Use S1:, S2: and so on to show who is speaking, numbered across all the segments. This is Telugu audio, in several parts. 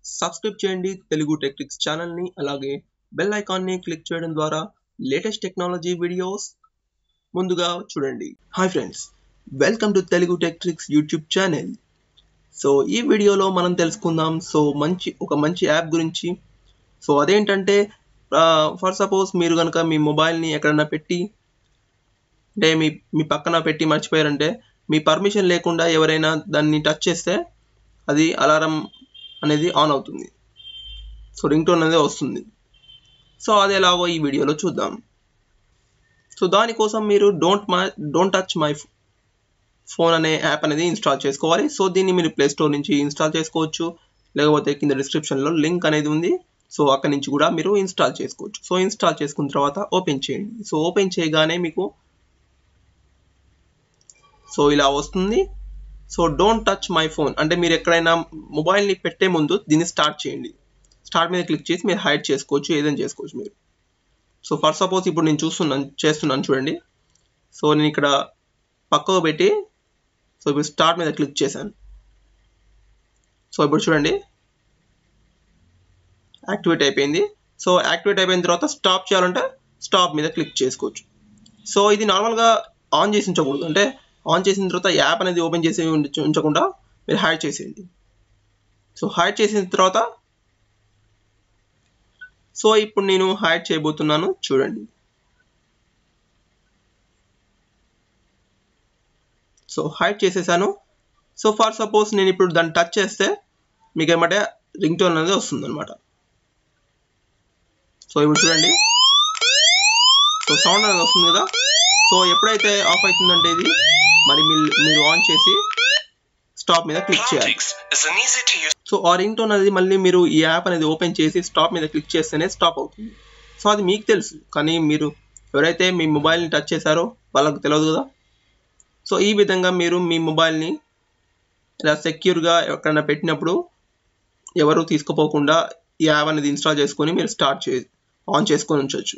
S1: సబ్స్క్రైబ్ చేయండి తెలుగు టెక్నిక్స్ ఛానల్ని అలాగే బెల్ ఐకాన్ని క్లిక్ చేయడం ద్వారా లేటెస్ట్ టెక్నాలజీ వీడియోస్ ముందుగా చూడండి hi friends welcome to Telugu techniques YouTube channel so ఈ వీడియోలో మనం తెలుసుకుందాం సో మంచి ఒక మంచి యాప్ గురించి సో అదేంటంటే ఫర్ సపోజ్ మీరు కనుక మీ మొబైల్ని ఎక్కడన్నా పెట్టి అంటే మీ మీ పక్కన పెట్టి మర్చిపోయారంటే మీ పర్మిషన్ లేకుండా ఎవరైనా దాన్ని టచ్ చేస్తే అది అలారం అనేది ఆన్ అవుతుంది సో రింగ్ టోన్ అనేది వస్తుంది సో అది ఎలాగో ఈ వీడియోలో చూద్దాం సో దానికోసం మీరు don't my don't touch my phone అనే యాప్ అనేది ఇన్స్టాల్ చేసుకోవాలి సో దీన్ని మీరు ప్లే స్టోర్ నుంచి ఇన్స్టాల్ చేసుకోవచ్చు లేకపోతే కింద డిస్క్రిప్షన్లో లింక్ అనేది ఉంది సో అక్కడి నుంచి కూడా మీరు ఇన్స్టాల్ చేసుకోవచ్చు సో ఇన్స్టాల్ చేసుకున్న తర్వాత ఓపెన్ చేయండి సో ఓపెన్ చేయగానే మీకు సో ఇలా వస్తుంది so don't touch my phone అంటే మీరు ఎక్కడైనా మొబైల్ని పెట్టే ముందు దీన్ని స్టార్ట్ చేయండి స్టార్ట్ మీద క్లిక్ చేసి మీరు హైడ్ చేసుకోవచ్చు ఏదైనా చేసుకోవచ్చు మీరు సో ఫర్ సపోజ్ ఇప్పుడు నేను చూస్తున్నాను చేస్తున్నాను చూడండి సో నేను ఇక్కడ పక్కకు పెట్టి సో ఇప్పుడు స్టార్ట్ మీద క్లిక్ చేశాను సో ఇప్పుడు చూడండి యాక్టివేట్ అయిపోయింది సో యాక్టివేట్ అయిపోయిన తర్వాత స్టాప్ చేయాలంటే స్టాప్ మీద క్లిక్ చేసుకోవచ్చు సో ఇది నార్మల్గా ఆన్ చేసి ఉంచకూడదు అంటే ఆన్ చేసిన తర్వాత యాప్ అనేది ఓపెన్ చేసి ఉంచకుండా మీరు హైడ్ చేసేయండి సో హైడ్ చేసిన తర్వాత సో ఇప్పుడు నేను హైడ్ చేయబోతున్నాను చూడండి సో హైడ్ చేసేసాను సో ఫర్ సపోజ్ నేను ఇప్పుడు దాన్ని టచ్ చేస్తే మీకు ఏమంటే రింగ్ టోన్ అనేది వస్తుంది అనమాట సో ఇప్పుడు చూడండి సో సౌండ్ అనేది వస్తుంది కదా సో ఎప్పుడైతే ఆఫ్ అవుతుందంటే ఇది మరి మీరు ఆన్ చేసి స్టాప్ మీద క్లిక్ చేయాలి సో ఆ రింగ్ టోన్ అనేది మళ్ళీ మీరు ఈ యాప్ అనేది ఓపెన్ చేసి స్టాప్ మీద క్లిక్ చేస్తేనే స్టాప్ అవుతుంది సో అది మీకు తెలుసు కానీ మీరు ఎవరైతే మీ మొబైల్ని టచ్ చేశారో వాళ్ళకి తెలియదు కదా సో ఈ విధంగా మీరు మీ మొబైల్ని ఇలా సెక్యూర్గా ఎక్కడైనా పెట్టినప్పుడు ఎవరు తీసుకుపోకుండా ఈ యాప్ అనేది ఇన్స్టాల్ చేసుకొని మీరు స్టార్ట్ చే ఆన్ చేసుకొని ఉంచవచ్చు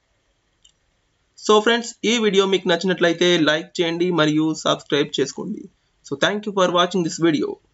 S1: సో ఫ్రెండ్స్ ఈ వీడియో మీకు నచ్చినట్లయితే లైక్ చేయండి మరియు సబ్స్క్రైబ్ చేసుకోండి so thank you for watching this video